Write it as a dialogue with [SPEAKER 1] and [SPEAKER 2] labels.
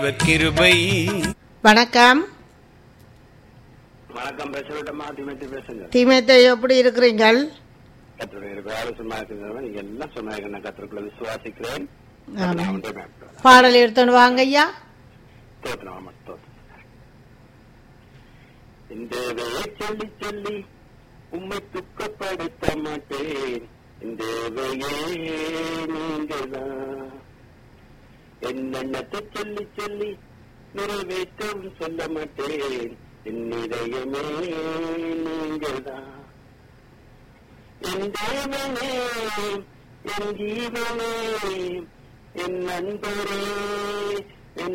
[SPEAKER 1] கிருபை
[SPEAKER 2] வணக்கம்
[SPEAKER 3] வணக்கம் பேசவிட்டமா திமத்தி பேசுங்க
[SPEAKER 2] தீமத்தை எப்படி இருக்கிறீங்கள்
[SPEAKER 3] கத்திர ஆலோசனை இருக்கிறவங்க நீங்க எல்லாம் சொன்னாங்க நான் கத்திரக்குள்ள விசுவாசிக்கிறேன்
[SPEAKER 2] ஆமாம்.
[SPEAKER 3] நான் ஒன்றே மேற்கொள்கிறேன்.
[SPEAKER 2] பாடல் எடுத்துன்னு வாங்க ஐயா
[SPEAKER 3] தோத்திரம் ஆமா, தோத்திரம். இந்த வேலை சொல்லி சொல்லி உம்மை துக்கப்படுத்த மாட்டேன் இந்த வேலையே நீங்கள்தான் என்னென்னத்தை சொல்லி சொல்லி நிறைவேற்றவும் சொல்ல மாட்டேன் என் இதயமே நீங்கள்தான் என் தேவனே என் ஜீவனே என் நண்பரே